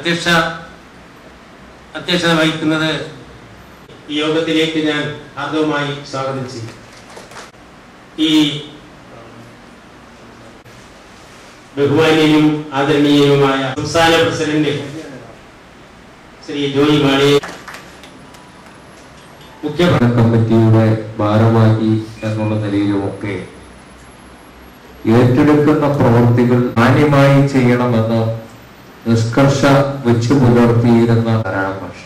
അധ്യക്ഷ അധ്യക്ഷത വഹിക്കുന്നത് ഈ യോഗത്തിലേക്ക് ഞാൻ ഹാർദവമായി സ്വാഗതം ചെയ്യും ഈ ബഹുമാനീയനും ആദരണീയനുമായ സംസ്ഥാന പ്രസിഡന്റ് ശ്രീ ജോയി മാളിയെ മുഖ്യ ഭരണ കമ്മിറ്റിയുടെ ഭാരവാഹി എന്നുള്ള നിലയിലുമൊക്കെ ഏറ്റെടുക്കുന്ന പ്രവൃത്തികൾ മാന്യമായി ചെയ്യണമെന്ന് നിഷ്കർഷ വെച്ചു പുലർത്തിയിരുന്ന ധാരാളം ഭാഷ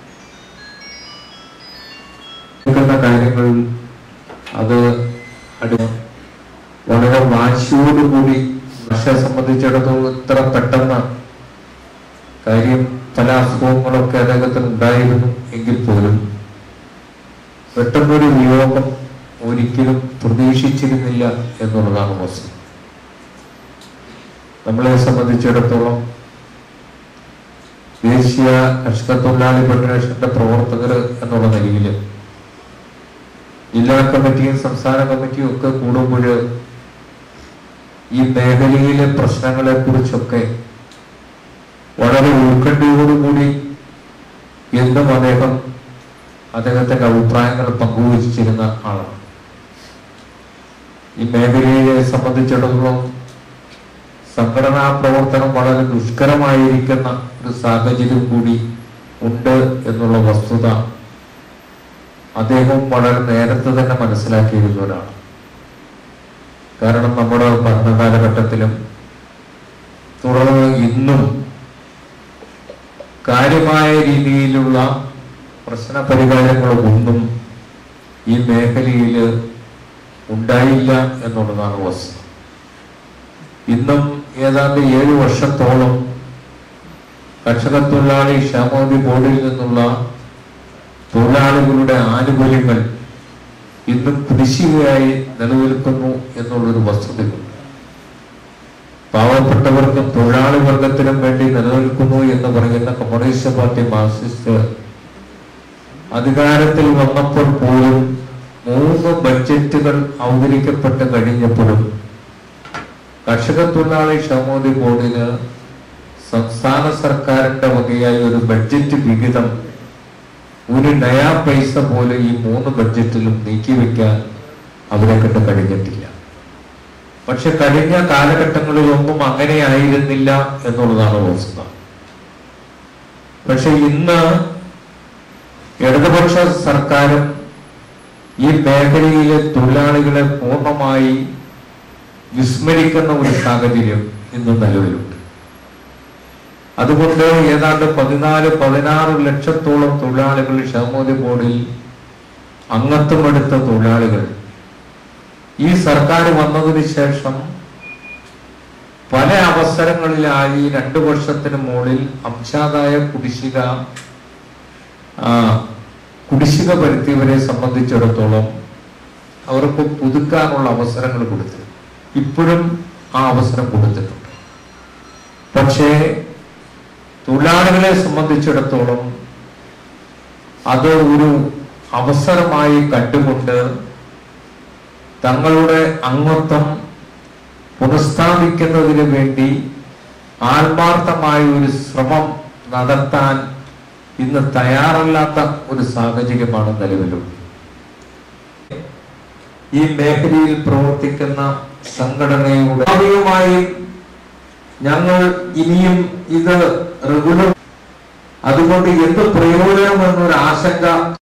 എടുക്കുന്ന കാര്യങ്ങൾ അത് അടു വളരെ വാശിയോടുകൂടി ഭാഷയെ സംബന്ധിച്ചിടത്തോളം ഇത്ര പെട്ടെന്ന് കാര്യം പല അസുഖങ്ങളൊക്കെ അദ്ദേഹത്തിന് ഉണ്ടായിരുന്നു എങ്കിൽ പോലും പെട്ടെന്നൊരു വിയോഗം ഒരിക്കലും പ്രതീക്ഷിച്ചിരുന്നില്ല എന്നുള്ളതാണ് വസ്തുത നമ്മളെ സംബന്ധിച്ചിടത്തോളം ദേശീയ കർഷക തൊഴിലാളി ഫെഡറേഷന്റെ പ്രവർത്തകർ എന്നുള്ള നിലയിൽ ജില്ലാ കമ്മിറ്റിയും സംസ്ഥാന കമ്മിറ്റിയും ഒക്കെ കൂടുമ്പോൾ ഈ മേഖലയിലെ പ്രശ്നങ്ങളെ കുറിച്ചൊക്കെ വളരെ ഉത്കണ്ഠയോടുകൂടി എന്നും അദ്ദേഹം അദ്ദേഹത്തിന്റെ അഭിപ്രായങ്ങൾ പങ്കുവച്ചിരുന്ന ആളാണ് ഈ മേഖലയെ സംബന്ധിച്ചിടത്തോളം സംഘടനാ പ്രവർത്തനം വളരെ ദുഷ്കരമായിരിക്കുന്ന ഒരു സാഹചര്യം കൂടി ഉണ്ട് എന്നുള്ള വസ്തുത അദ്ദേഹം വളരെ നേരത്തെ തന്നെ മനസ്സിലാക്കിയിരുന്നവരാണ് കാരണം നമ്മുടെ ഭരണകാലഘട്ടത്തിലും തുടർന്ന് ഇന്നും കാര്യമായ രീതിയിലുള്ള പ്രശ്ന പരിഹാരങ്ങളൊന്നും ഈ മേഖലയിൽ ഉണ്ടായില്ല എന്നുള്ളതാണ് വസ്തുത ഇന്നും ഏതാണ്ട് ഏഴ് വർഷത്തോളം കർഷക തൊഴിലാളി ക്ഷേമനിധി ബോർഡിൽ നിന്നുള്ള തൊഴിലാളികളുടെ ആനുകൂല്യങ്ങൾ ഇന്നും കുടിശ്ശികയായി നിലനിൽക്കുന്നു എന്നുള്ളൊരു വസ്തുതയുണ്ട് പാവപ്പെട്ടവർക്കും തൊഴിലാളി വർഗത്തിനും വേണ്ടി നിലനിൽക്കുന്നു എന്ന് പറയുന്ന കമ്മ്യൂണിസ്റ്റ് പാർട്ടി മാർക്സിസ്റ്റ് അധികാരത്തിൽ വന്നപ്പോൾ പോലും മൂന്ന് ബഡ്ജറ്റുകൾ അവതരിക്കപ്പെട്ട് കഴിഞ്ഞപ്പോഴും കർഷക തൊഴിലാളി ക്ഷേമനിധി ബോർഡിന് സംസ്ഥാന സർക്കാരിന്റെ വകയായി ഒരു ബഡ്ജറ്റ് വിഹിതം ഒരു നയാ പൈസ പോലും ഈ മൂന്ന് ബഡ്ജറ്റിലും നീക്കിവെക്കാൻ അവരെ കൊണ്ട് കഴിഞ്ഞിട്ടില്ല പക്ഷെ കഴിഞ്ഞ കാലഘട്ടങ്ങളിലൊന്നും അങ്ങനെയായിരുന്നില്ല എന്നുള്ളതാണ് വസ്തുത പക്ഷെ ഇന്ന് ഇടതുപക്ഷ സർക്കാരും ഈ മേഖലയിലെ തൊഴിലാളികളെ പൂർണ്ണമായി വിസ്മരിക്കുന്ന ഒരു സാഹചര്യം ഇന്ന് നിലവിലുണ്ട് അതുകൊണ്ട് ഏതാണ്ട് പതിനാല് പതിനാറ് ലക്ഷത്തോളം തൊഴിലാളികൾ ക്ഷേമോദി ബോർഡിൽ അംഗത്വമെടുത്ത തൊഴിലാളികൾ ഈ സർക്കാർ വന്നതിന് ശേഷം പല അവസരങ്ങളിലായി രണ്ടു വർഷത്തിന് മുകളിൽ അംശാദായ കുടിശ്ശിക ആ, കുടിശ്ശിക വരുത്തിയവരെ സംബന്ധിച്ചിടത്തോളം അവർക്ക് പുതുക്കാനുള്ള അവസരങ്ങൾ കൊടുത്തു ഇപ്പോഴും ആ അവസരം കൊടുത്തിട്ടുണ്ട് പക്ഷേ തൊഴിലാളികളെ സംബന്ധിച്ചിടത്തോളം അത് ഒരു അവസരമായി കണ്ടുകൊണ്ട് തങ്ങളുടെ അംഗത്വം പുനഃസ്ഥാപിക്കുന്നതിന് വേണ്ടി ആത്മാർത്ഥമായ ഒരു ശ്രമം നടത്താൻ ഇന്ന് തയ്യാറല്ലാത്ത ഒരു സാഹചര്യമാണ് നിലവിലുള്ളത് ഈ മേഖലയിൽ പ്രവർത്തിക്കുന്ന സംഘടനയുടെ സ്വാഭാവികമായും ഞങ്ങൾ ഇനിയും ഇത് റെഗുലർ അതുകൊണ്ട് എന്ത് പ്രയോജനം എന്നൊരു ആശങ്ക